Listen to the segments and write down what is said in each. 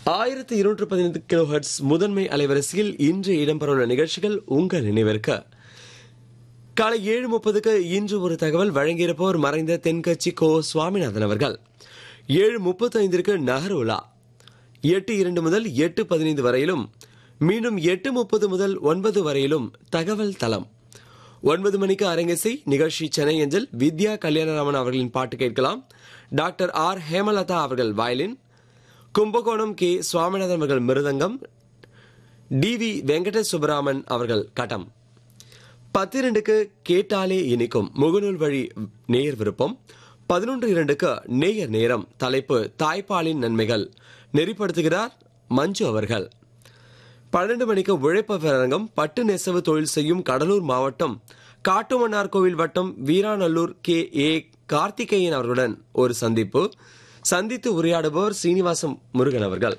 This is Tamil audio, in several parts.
ஆயிரத்தி இருநூற்று பதினைந்து கிலோ ஹெர்ட்ஸ் முதன்மை அலைவரிசையில் இன்று இடம்பெறவுள்ள நிகழ்ச்சிகள் உங்கள் நினைவிற்கு காலை ஏழு முப்பதுக்கு இன்று ஒரு தகவல் வழங்கியிருப்பவர் மறைந்த தென்கட்சி கோ சுவாமிநாதன் அவர்கள் ஏழு முப்பத்தி ஐந்திற்கு நகர் உலா எட்டு இரண்டு முதல் எட்டு பதினைந்து வரையிலும் மீண்டும் எட்டு முப்பது முதல் ஒன்பது வரையிலும் தகவல் தளம் ஒன்பது மணிக்கு அரங்கசை நிகழ்ச்சி சென்னை அஞ்சல் வித்யா கல்யாணராமன் அவர்களின் பாட்டு கேட்கலாம் டாக்டர் ஆர் ஹேமலதா அவர்கள் வயலின் கும்பகோணம் கே சுவாமிநாதன் அவர்கள் மிருதங்கம் டி வி வெங்கட சுப்பராமன் அவர்கள் கட்டம் பத்திரண்டுக்கு கேட்டாலே இனிக்கும் முகநூல் வழி நேயர் விருப்பம் பதினொன்று இரண்டுக்கு நேயர் நேரம் தலைப்பு தாய்ப்பாலின் நன்மைகள் நெறிப்படுத்துகிறார் மஞ்சு அவர்கள் பன்னெண்டு மணிக்கு உழைப்பவர் அரங்கம் பட்டு நெசவு தொழில் செய்யும் கடலூர் மாவட்டம் காட்டுமன்னார் கோவில் வட்டம் வீராநல்லூர் கே ஏ கார்த்திகேயன் அவர்களுடன் ஒரு சந்திப்பு சந்தித்து உரையாடுபவர் சீனிவாசம் முருகன் அவர்கள்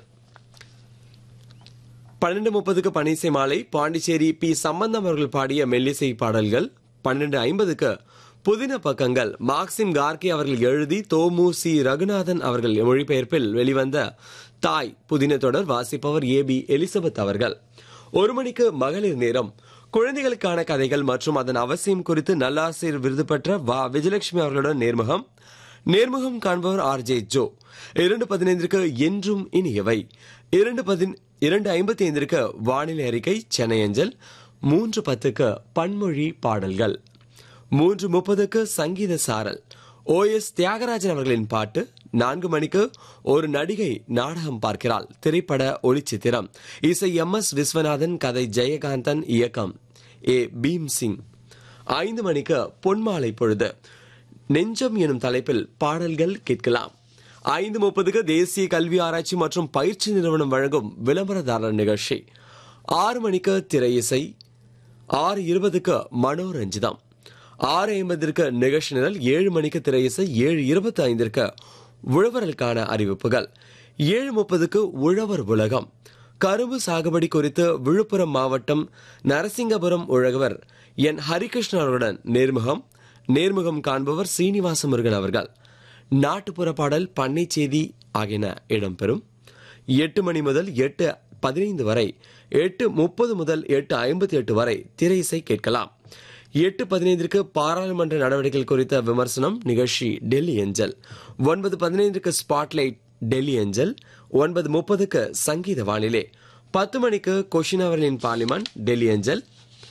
பன்னெண்டு முப்பதுக்கு பனிசை மாலை பாண்டிச்சேரி பி சம்பந்தம் அவர்கள் பாடிய மெல்லிசை பாடல்கள் பன்னெண்டு ஐம்பதுக்கு புதின பக்கங்கள் மார்க்சிம் கார்கே அவர்கள் எழுதி தோமு சி ரகுநாதன் அவர்கள் மொழிபெயர்ப்பில் வெளிவந்த தாய் புதின தொடர் வாசிப்பவர் ஏ பி எலிசபெத் அவர்கள் ஒரு மணிக்கு மகளிர் நேரம் குழந்தைகளுக்கான கதைகள் மற்றும் அதன் அவசியம் குறித்து நல்லாசிரியர் விருது பெற்ற வா விஜயலட்சுமி அவர்களுடன் நேர்முகம் நேர்முகம் காண்பவர் ஆர் ஜே ஜோ இரண்டு பதினைந்திற்கு என்றும் இனியவை இரண்டு பதின் இரண்டு ஐம்பத்தி ஐந்திற்கு வானிலை அறிக்கை சென்னை அஞ்சல் மூன்று பத்துக்கு பன்மொழி பாடல்கள் மூன்று முப்பதுக்கு சங்கீத சாரல் ஓ எஸ் தியாகராஜன் அவர்களின் பாட்டு நான்கு மணிக்கு ஒரு நடிகை நாடகம் பார்க்கிறாள் திரைப்பட ஒளிச்சித்திரம் இசை எம் எஸ் விஸ்வநாதன் கதை ஜெயகாந்தன் இயக்கம் ஏ பீம் சிங் ஐந்து மணிக்கு பொன்மாலை பொழுது நெஞ்சம் எனும் தலைப்பில் பாடல்கள் கேட்கலாம் ஐந்து முப்பதுக்கு தேசிய கல்வி ஆராய்ச்சி மற்றும் பயிற்சி நிறுவனம் வழங்கும் விளம்பரதாரர் நிகழ்ச்சி ஆறு மணிக்கு திரை இசை ஆறு இருபதுக்கு மனோரஞ்சிதம் ஆறு ஐம்பதிற்கு நிகழ்ச்சி நிரல் ஏழு மணிக்கு திரை இசை ஏழு இருபத்தி ஐந்திற்கு உழவர்களுக்கான அறிவிப்புகள் ஏழு முப்பதுக்கு உழவர் உலகம் கரும்பு சாகுபடி குறித்து விழுப்புரம் மாவட்டம் நரசிங்கபுரம் உழவர் என் ஹரிகிருஷ்ணன் அவர்களுடன் நேர்முகம் நேர்முகம் காண்பவர் சீனிவாச முருகன் அவர்கள் நாட்டுப்புற பாடல் பண்ணை செய்தி ஆகியன இடம்பெறும் எட்டு மணி முதல் எட்டு பதினைந்து வரை எட்டு முப்பது முதல் எட்டு ஐம்பத்தி எட்டு வரை திரை இசை கேட்கலாம் எட்டு பதினைந்திற்கு பாராளுமன்ற நடவடிக்கைகள் குறித்த விமர்சனம் நிகழ்ச்சி டெல்லி ஏஞ்சல் ஒன்பது பதினைந்துக்கு ஸ்பாட்லைட் டெல்லி ஏஞ்சல் ஒன்பது முப்பதுக்கு சங்கீத வானிலை பத்து மணிக்கு கொஷின் அவர்களின் பார்லிமெண்ட் டெல்லி ஏஞ்சல்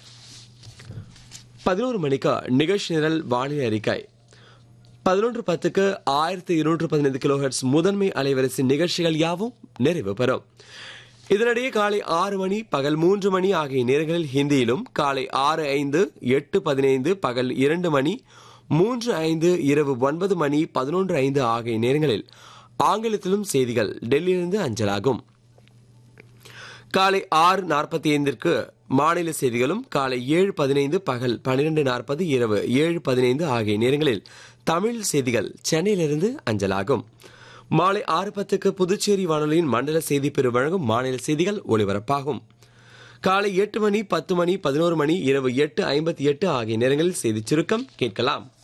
பதினோரு மணிக்கு நிகழ்ச்சி நிரல் வானிலை அறிக்கை பதினொன்று பத்துக்கு ஆயிரத்தி இருநூற்று பதினைந்து கிலோஹெர்ட்ஸ் முதன்மை அலைவரிசை நிகழ்ச்சிகள் யாவும் நிறைவு பெறும் இதனிடையே காலை ஆறு மணி பகல் மூன்று மணி ஆகிய நேரங்களில் ஹிந்தியிலும் காலை ஆறு ஐந்து எட்டு பதினைந்து பகல் இரண்டு மணி மூன்று ஐந்து இரவு ஒன்பது மணி பதினொன்று ஐந்து ஆகிய நேரங்களில் ஆங்கிலத்திலும் செய்திகள் டெல்லியிலிருந்து அஞ்சலாகும் காலை ஆறு நாற்பத்தி ஐந்திற்கு மாநில செய்திகளும் காலை ஏழு பதினைந்து பகல் பன்னிரண்டு நாற்பது இரவு ஏழு பதினைந்து ஆகிய நேரங்களில் தமிழ் செய்திகள் சென்னையிலிருந்து அஞ்சலாகும் மாலை ஆறு பத்துக்கு புதுச்சேரி வானொலியின் மண்டல செய்தி பிரிவு வழங்கும் மாநில செய்திகள் ஒலிபரப்பாகும் காலை எட்டு மணி பத்து மணி பதினோரு மணி இரவு எட்டு ஐம்பத்தி எட்டு ஆகிய நேரங்களில் செய்திச் சுருக்கம் கேட்கலாம்